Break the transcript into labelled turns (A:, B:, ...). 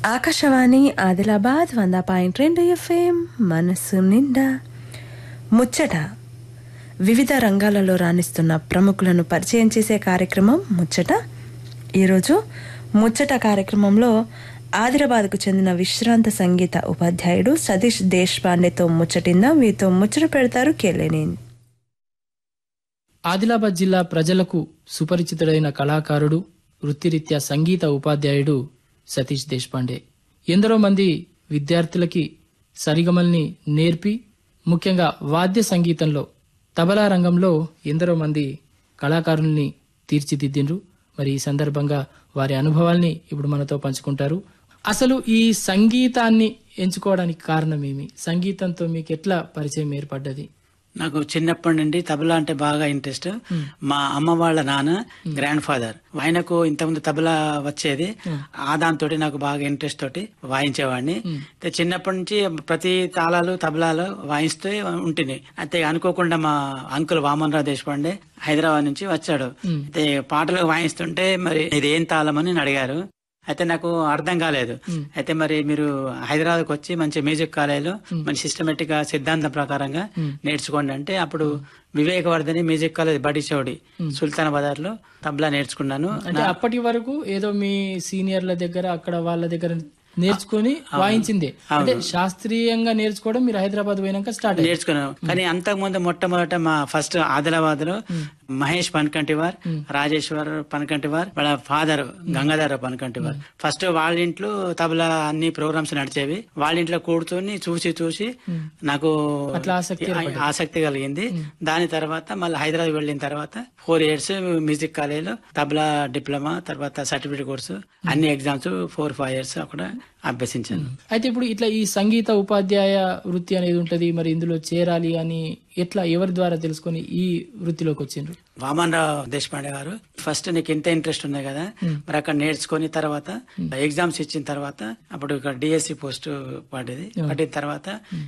A: ఆకాశవాణి ఆదిలాబాద్ వంద పాయింట్ రెండు ఎఫ్ఎం మనసు నిండా ముచ్చట వివిధ రంగాలలో రాణిస్తున్న ప్రముఖులను పరిచయం చేసే కార్యక్రమం ముచ్చట ఈరోజు ముచ్చట కార్యక్రమంలో ఆదిలాబాద్కు చెందిన విశ్రాంత సంగీత ఉపాధ్యాయుడు సతీష్ దేశపాండేతో ముచ్చటిందా మీతో ముచ్చట పెడతారు కేలేనేని
B: ఆదిలాబాద్ జిల్లా ప్రజలకు సుపరిచితుడైన కళాకారుడు వృత్తిరీత్యా సంగీత ఉపాధ్యాయుడు సతీష్ దేశపాండే ఎందరో మంది విద్యార్థులకి సరిగమల్ని నేర్పి ముఖ్యంగా వాద్య సంగీతంలో తబలా రంగంలో ఎందరో మంది కళాకారుల్ని తీర్చిదిద్దిండ్రు మరి ఈ సందర్భంగా వారి అనుభవాల్ని ఇప్పుడు మనతో పంచుకుంటారు అసలు ఈ సంగీతాన్ని ఎంచుకోవడానికి కారణమేమి సంగీతంతో మీకు ఎట్లా పరిచయం ఏర్పడ్డది
C: నాకు చిన్నప్పటి నుండి తబలా అంటే బాగా ఇంట్రెస్ట్ మా అమ్మ వాళ్ళ నాన్న గ్రాండ్ ఫాదర్ ఆయనకు ఇంతకుముందు తబలా వచ్చేది ఆ దాంతో నాకు బాగా ఇంట్రెస్ట్ తోటి వాయించేవాడిని అయితే చిన్నప్పటి నుంచి ప్రతి తాళాలు తబలాలు వాయిస్తూ ఉంటుంది అయితే అనుకోకుండా మా అంకుల్ వామన్ రావు దేశపాండే హైదరాబాద్ నుంచి వచ్చాడు అయితే పాటలు వాయిస్తుంటే మరి ఇది ఏం తాళం అని అడిగారు అయితే నాకు అర్థం కాలేదు అయితే మరి మీరు హైదరాబాద్కి వచ్చి మంచి మ్యూజిక్ కాలేజీలో మంచి సిస్టమేటిక్ గా సిద్ధాంతం ప్రకారంగా నేర్చుకోండి అంటే అప్పుడు వివేకవర్ధని మ్యూజిక్ కాలేజ్ బడి చౌడి సుల్తాన్ బజార్ లో తబలా నేర్చుకున్నాను
B: అంటే అప్పటి వరకు ఏదో మీ సీనియర్ల దగ్గర అక్కడ వాళ్ళ దగ్గర నేర్చుకుని వాయించిందే అంటే శాస్త్రీయంగా నేర్చుకోవడం మీరు హైదరాబాద్ పోయినాక స్టార్ట్ అయ్యింది
C: నేర్చుకున్నాను కానీ అంతకుముందు మొట్టమొదట మా ఫస్ట్ ఆదిలాబాద్ లో మహేష్ పనకంటివార్ రాజేశ్వర్ పనకంటివార్ వాళ్ళ ఫాదర్ గంగాధర పనకంటివార్ ఫస్ట్ వాళ్ళ ఇంట్లో తబలా అన్ని ప్రోగ్రామ్స్ నడిచేవి వాళ్ళ ఇంట్లో కూర్చొని చూసి చూసి నాకు
B: అట్లా ఆసక్తి
C: ఆసక్తి కలిగింది దాని తర్వాత మళ్ళీ హైదరాబాద్ వెళ్ళిన తర్వాత ఫోర్ ఇయర్స్ మ్యూజిక్ కాలేజీలో తబలా డిప్లొమా తర్వాత సర్టిఫికేట్ కోర్సు అన్ని ఎగ్జామ్స్ ఫోర్ ఫైవ్ ఇయర్స్ అక్కడ అభ్యసించాను
B: అయితే ఇప్పుడు ఇట్లా ఈ సంగీత ఉపాధ్యాయ వృత్తి అనేది ఉంటది మరి ఇందులో చేరాలి అని ఎట్లా ఎవరి ద్వారా తెలుసుకొని ఈ వృత్తిలోకి వచ్చిండ్రు
C: వామన్ రావు దేశపాండే గారు ఫస్ట్ నీకు ఇంత ఇంట్రెస్ట్ ఉన్నాయి కదా మరి అక్కడ నేర్చుకుని తర్వాత ఎగ్జామ్స్ ఇచ్చిన తర్వాత అప్పుడు ఇక్కడ డిఎస్సి పోస్ట్ పడ్డది పడిన తర్వాత